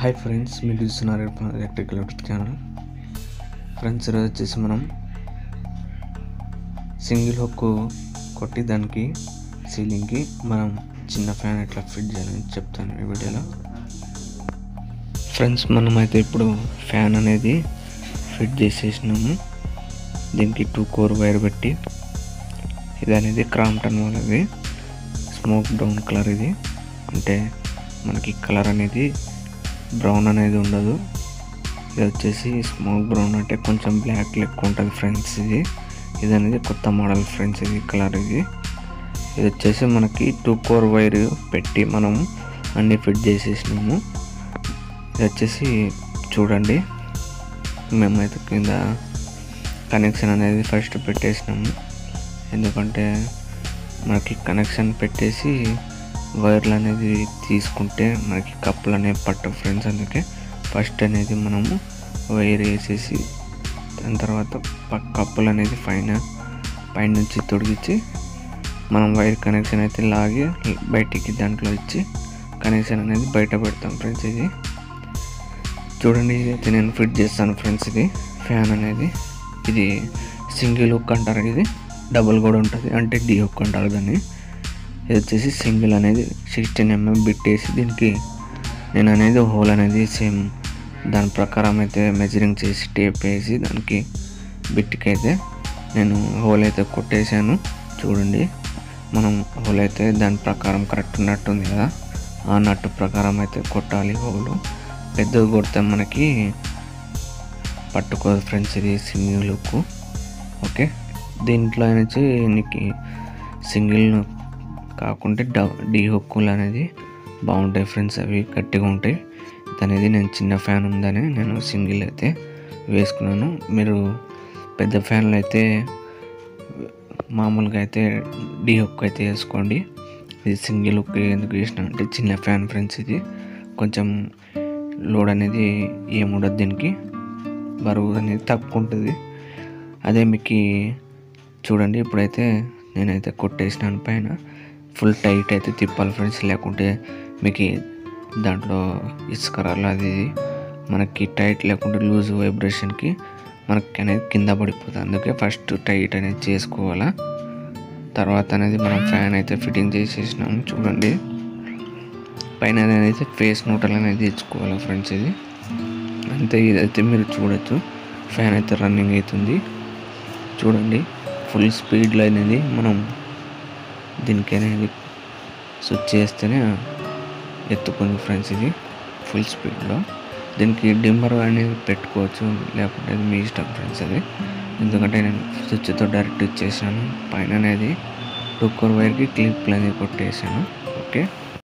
hi friends మీరు చూస్తున్నారు electrical YouTube channel friends ఈరోజు వచ్చేసి మనం సింగిల్ హుక్ కొట్టి దానికి సీలింగ్కి మనం చిన్న ఫ్యాన్ ఎట్లా ఫిట్ చేయాలని చెప్తాను ఈ వీడియోలో ఫ్రెండ్స్ మనమైతే ఇప్పుడు ఫ్యాన్ అనేది ఫిట్ చేసేసినాము దీనికి టూ కోర్ వైర్ పెట్టి ఇది అనేది క్రాంప్టన్ వాళ్ళది స్మోక్ బ్రౌన్ కలర్ ఇది అంటే మనకి కలర్ అనేది బ్రౌన్ అనేది ఉండదు ఇది వచ్చేసి స్మోక్ బ్రౌన్ అంటే కొంచెం బ్లాక్ లెక్క ఉంటుంది ఫ్రెండ్స్ ఇది ఇది అనేది కొత్త మోడల్ ఫ్రెండ్స్ ఇది కలర్ ఇది ఇది వచ్చేసి మనకి టూ కోర్ వైర్ పెట్టి మనం అన్ని ఫిట్ చేసేసినాము ఇది వచ్చేసి చూడండి మేమైతే కింద కనెక్షన్ అనేది ఫస్ట్ పెట్టేసినాము ఎందుకంటే మనకి కనెక్షన్ పెట్టేసి వైర్లు అనేది తీసుకుంటే మనకి కప్పులు అనేవి పట్ట ఫ్రెండ్స్ అందుకే ఫస్ట్ అనేది మనము వైర్ వేసేసి దాని తర్వాత ప- కప్పులు అనేది పైన పైనుంచి తొడిగించి మనం వైర్ కనెక్షన్ అయితే లాగి బయటికి దాంట్లో ఇచ్చి కనెక్షన్ అనేది బయట పెడతాం ఫ్రెండ్స్ ఇది చూడండి ఇది అయితే నేను ఫిట్ చేస్తాను ఫ్రెండ్స్ ఇది ఫ్యాన్ అనేది ఇది సింగిల్ హుక్ అంటారు ఇది డబుల్ కూడా ఉంటుంది అంటే డి హుక్ అంటారు దాన్ని ఇది వచ్చేసి సింగిల్ అనేది సిక్స్టీన్ ఎంఎం బిట్ వేసి దీనికి నేను అనేది హోల్ అనేది సేమ్ దాని ప్రకారం అయితే మెజరింగ్ చేసి టేప్ వేసి దానికి బిట్కి అయితే నేను హోల్ అయితే కొట్టేశాను చూడండి మనం హోల్ అయితే దాని ప్రకారం కరెక్ట్ నట్టు ఉంది కదా ఆ నట్టు ప్రకారం అయితే కొట్టాలి హోలు పెద్దది కొడితే మనకి పట్టుకోదు ఫ్రెండ్స్ ఇది సింగిల్ లుక్ ఓకే దీంట్లో నుంచి నీకు సింగిల్ కాకుంటే డ డీ హుక్కులు అనేది బాగుంటాయి ఫ్రెండ్స్ అవి గట్టిగా ఉంటాయి ఇది అనేది నేను చిన్న ఫ్యాన్ ఉందని నేను సింగిల్ అయితే వేసుకున్నాను మీరు పెద్ద ఫ్యాన్లు అయితే మామూలుగా అయితే డీ హుక్ అయితే వేసుకోండి ఇది సింగిల్ హుక్ ఎందుకు వేసిన అంటే చిన్న ఫ్యాన్ ఫ్రెండ్స్ ఇది కొంచెం లోడ్ అనేది ఏముండదు దీనికి బరువు అనేది తక్కువ ఉంటుంది అదే మీకు చూడండి ఇప్పుడైతే నేనైతే కొట్టేసినాను పైన ఫుల్ టైట్ అయితే తిప్పాలి ఫ్రెండ్స్ లేకుంటే మీకు దాంట్లో ఇసుక రాళ్ళు అది ఇది మనకి టైట్ లేకుంటే లూజ్ వైబ్రేషన్కి మనకి అనేది కింద పడిపోతుంది అందుకే ఫస్ట్ టైట్ అనేది చేసుకోవాలా తర్వాత అనేది మనం ఫ్యాన్ అయితే ఫిట్టింగ్ చేసేసినాము చూడండి పైన అనేది ఫేస్ నూటలు అనేది తెచ్చుకోవాలి ఫ్రెండ్స్ ఇది అంతే ఇదైతే మీరు చూడొచ్చు ఫ్యాన్ అయితే రన్నింగ్ అవుతుంది చూడండి ఫుల్ స్పీడ్లో అనేది మనం దీనికి అనేది స్విచ్ చేస్తేనే ఎత్తుకుంది ఫ్రెండ్స్ ఇది ఫుల్ స్పీడ్లో దీనికి డిమ్మర్ అనేది పెట్టుకోవచ్చు లేకుంటే అది మీ ఇష్టం ఫ్రెండ్స్ అది ఎందుకంటే నేను స్విచ్తో డైరెక్ట్ ఇచ్చేసాను పైన అనేది టూకర్ వైర్కి క్లిప్లు అనేది కొట్టేసాను ఓకే